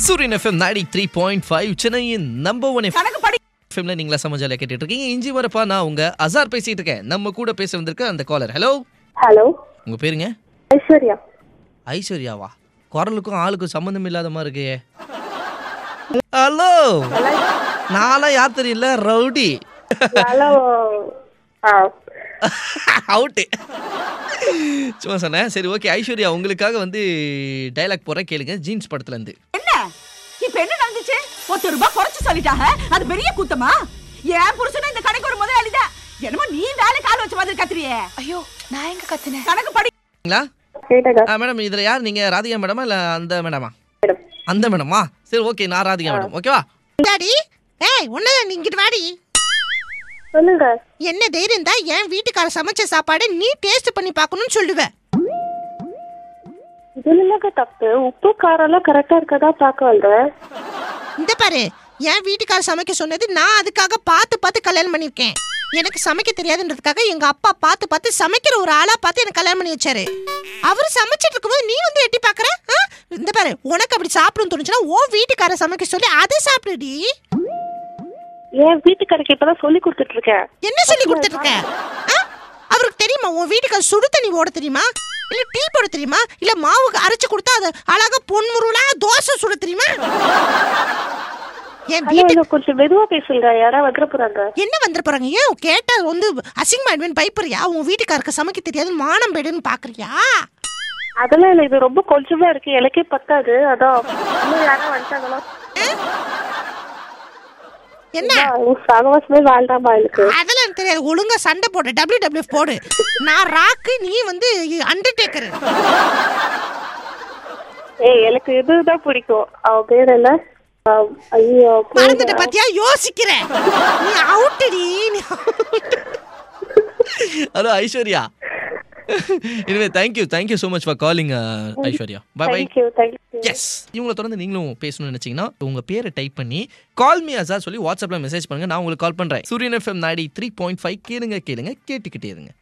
சூரியன் F M ninety three point five சென்னையின் number one கணக்கு படி எஃப்எம்ல நீங்களா சமாஜாலியா கேட்டுட்டு இருக்கீங்க இஞ்சி வரப்பா நான் உங்க அசார் பேசிட்டு இருக்கேன் நம்ம கூட பேச வந்திருக்க அந்த காலர் ஹலோ ஹலோ உங்க பேருங்க ஐஸ்வர்யா ஐஸ்வர்யாவா குரலுக்கும் ஆளுக்கும் சம்மந்தம் இல்லாத மாதிரி இருக்கே ஹலோ நான்லாம் யார் தெரியல ரவுடி ஹலோ ஆ அவுட்டு சும்மா சொன்னேன் சரி ஓகே ஐஸ்வர்யா உங்களுக்காக வந்து டைலாக் போறேன் கேளுங்க ஜீன்ஸ் படத்துல இருந்து என்ன இப்ப என்ன நடந்துச்சு பத்து ரூபாய் குறைச்சு சொல்லிட்டாங்க அது பெரிய கூத்தமா என் புருஷனும் இந்த கடைக்கு ஒரு முதலாளிதான் என்னமோ நீ இந்த ஆளு கால் வச்ச மாதிரி கத்துறியே ஐயோ நான் எங்க கத்துனேன் கணக்கு படி சரிங்களா கேட்டதா ஆ, மேடம் இதுல யார் நீங்க ராதிகா மேடமா இல்ல அந்த மேடமா மேடம் அந்த மேடமா சரி ஓகே நான் ராதிகா மேடம் ஓகேவா டாடி ஏய் ஒன்னதான் நீ இங்கிட்டு வாடி சொல்லுங்க என்ன தைரியம் தான் என் வீட்டுக்கார சமைச்ச சாப்பாடு நீ டேஸ்ட் பண்ணி பார்க்கணும்னு சொல்லுவேன் இதுல இல்லங்க தப்பு உப்பு காரம் எல்லாம் கரெக்டா இருக்கதா பார்க்க வந்தேன் இந்த பாரு என் வீட்டுக்கார சமைக்க சொன்னது நான் அதுக்காக பார்த்து பார்த்து கல்யாணம் பண்ணியிருக்கேன் எனக்கு சமைக்க தெரியாதுன்றதுக்காக எங்க அப்பா பார்த்து பார்த்து சமைக்கிற ஒரு ஆளா பார்த்து எனக்கு கல்யாணம் பண்ணி வச்சாரு அவர் சமைச்சிட்டு இருக்கும்போது நீ வந்து எட்டி பாக்குற ஆ? இந்த பாரு உனக்கு அப்படி சாப்பிடணும்னு தோணுச்சுன்னா உன் வீட்டுக்கார சமைக்க சொல்லி அதை சாப்பிடுடி என் வீட்டுக்காரருக்கு இப்பதான் சொல்லி கொடுத்துட்டு இருக்கேன் என்ன சொல்லி கொடுத்துட்டு இருக்க ஆ? அவருக்கு தெரியுமா உன் வீட்டுக்கு சுடு தண்ணி ஓட தெரியுமா இல்ல டீ போட தெரியுமா இல்ல மாவுக்கு அரைச்சு கொடுத்தா அது அழகா பொன்முருளா தோசை சுட தெரியுமா என் ஹலோ வீட்டு ஹலோ கொஞ்சம் மெதுவா பேசுங்க யாராவது வந்துட போறாங்க என்ன வந்துட போறாங்க ஏன் கேட்டா வந்து அசிங்கமாயிடுவேன் பயப்படுறியா உன் வீட்டுக்காருக்கு சமைக்க தெரியாது மானம் போயிடுன்னு பாக்குறியா அதெல்லாம் இல்ல இது ரொம்ப கொஞ்சமா இருக்கு எனக்கே பத்தாது அதான் இன்னும் யாரும் வந்துட்டாங்களா என்ன சகவாசமே வாழ்ந்தாமா எனக்கு அதெல்லாம் எனக்கு தெரியாது ஒழுங்கா சண்டை போடு டபிள்யூ டபிள்யூ போடு நான் ராக்கு நீ வந்து அண்டர்டேக்கர் ஏய் எனக்கு இதுதான் பிடிக்கும் அவ பேர் என்ன ஆ, ஐயோ பேரு- மறந்துட்ட பாத்தியா யோசிக்கிறேன் நீ அவுட்டடி நீ out. ஹலோ ஐஸ்வர்யா இனிமே thank you thank you so much for calling Aishwarya bye bye Thank you, thank you. Yes இவங்களை தொடர்ந்து நீங்களும் பேசணும்னு நினைச்சீங்கன்னா உங்க பேரை டைப் பண்ணி கால் மீ அசார் சொல்லி வாட்ஸ்அப்ல மெசேஜ் பண்ணுங்க நான் உங்களுக்கு கால் பண்றேன் சூரியன் எஃப்எம் நாடி த்ரீ பாயிண்ட் ஃபைவ் கேளுங்க கேளுங்க கேட்டுக்கிட்டே இருங்க